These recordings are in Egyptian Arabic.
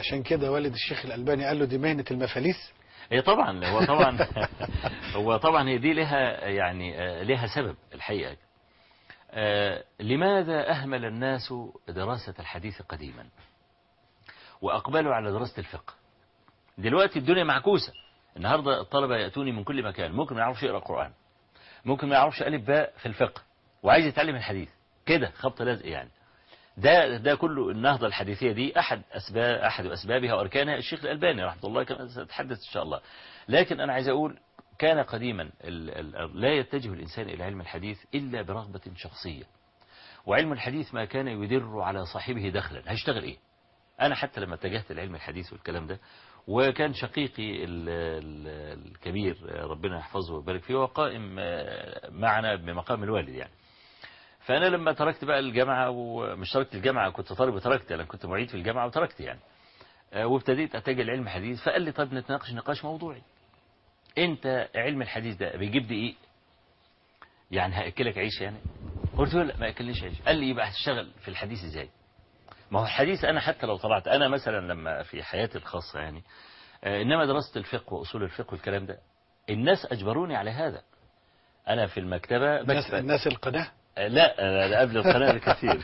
عشان كده والد الشيخ الألباني قال له دي مهنة المفاليس هي طبعا هو طبعا هو طبعا هي دي لها يعني آه، لها سبب الحقيقة آه، لماذا أهمل الناس دراسة الحديث قديما وأقبلوا على دراسة الفقه دلوقتي الدنيا معكوسة النهاردة الطلبة يأتوني من كل مكان ممكن ما يعرفش يقرأ قرآن ممكن ما يعرفش ألف باء في الفقه وعايز يتعلم الحديث كده خبط لازق يعني ده ده كله النهضة الحديثية دي أحد أسباب أحد أسبابها وأركانها الشيخ الألباني رحمه الله كما سأتحدث إن شاء الله لكن أنا عايز أقول كان قديما ال ال لا يتجه الإنسان إلى علم الحديث إلا برغبة شخصية وعلم الحديث ما كان يدر على صاحبه دخلا هيشتغل إيه أنا حتى لما اتجهت لعلم الحديث والكلام ده وكان شقيقي ال ال الكبير ربنا يحفظه ويبارك فيه هو قائم آه، معنا بمقام الوالد يعني فأنا لما تركت بقى الجامعة ومش تركت الجامعة كنت طالب وتركت أنا كنت معيد في الجامعة وتركت يعني آه، وابتديت أتجه لعلم الحديث فقال لي طيب نتناقش نقاش موضوعي أنت علم الحديث ده بيجيب لي إيه يعني هأكلك عيش يعني قلت له لا ما أكلنيش عيش قال لي يبقى هتشتغل في الحديث إزاي ما هو الحديث أنا حتى لو طلعت أنا مثلا لما في حياتي الخاصة يعني آه، إنما درست الفقه وأصول الفقه والكلام ده الناس أجبروني على هذا أنا في المكتبة الناس, بكتب الناس القناة آه، لا آه، ده قبل القناة بكثير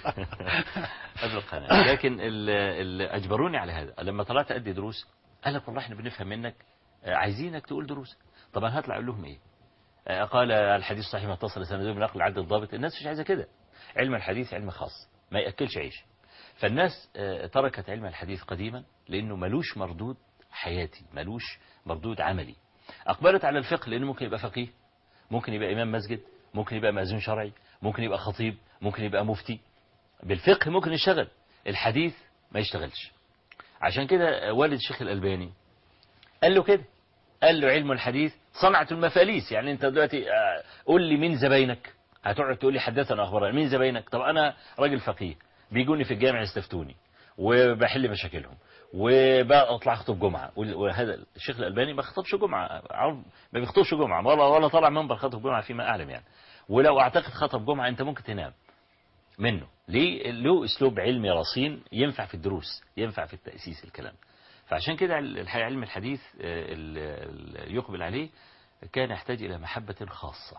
قبل القناة لكن اللي أجبروني على هذا لما طلعت أدي دروس قال لك والله احنا بنفهم منك آه، عايزينك تقول دروس طبعا هطلع أقول لهم إيه آه، قال الحديث صحيح ما اتصل سنده من نقل عدد الضابط الناس مش عايزة كده علم الحديث علم خاص ما يأكلش عيش فالناس آه، تركت علم الحديث قديما لأنه ملوش مردود حياتي ملوش مردود عملي أقبلت على الفقه لأنه ممكن يبقى فقيه ممكن يبقى إمام مسجد ممكن يبقى مأذون شرعي ممكن يبقى خطيب ممكن يبقى مفتي بالفقه ممكن يشتغل الحديث ما يشتغلش عشان كده والد الشيخ الألباني قال له كده قال له علم الحديث صنعة المفاليس يعني انت دلوقتي آه، قول لي مين زباينك هتقعد تقول لي حدثنا اخبارنا مين زباينك طب انا راجل فقيه بيجوني في الجامع يستفتوني وبحل مشاكلهم وبقى اطلع اخطب جمعه وال- وهذا الشيخ الالباني ما خطبش جمعه عم- ما بيخطبش جمعه ولا ولا طلع منبر خطب جمعه فيما اعلم يعني ولو اعتقد خطب جمعه انت ممكن تنام منه ليه له اسلوب علمي رصين ينفع في الدروس ينفع في التاسيس الكلام فعشان كده الحقيقه علم الحديث آه، ال- ال- يقبل عليه كان يحتاج الى محبه خاصه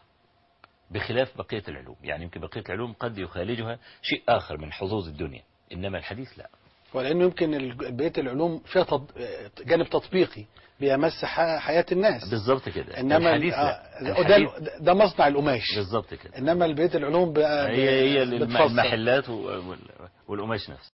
بخلاف بقيه العلوم يعني يمكن بقيه العلوم قد يخالجها شيء اخر من حظوظ الدنيا انما الحديث لا ولأنه يمكن ال- بقية العلوم فيها تط... جانب تطبيقي بيمس ح- حياة الناس بالظبط كده إنما الحديث ال- لا آه، ده الحديث ده مصنع القماش بالظبط كده إنما بقية العلوم بقى هي هي بتفصل. المحلات و- وال- والقماش نفسه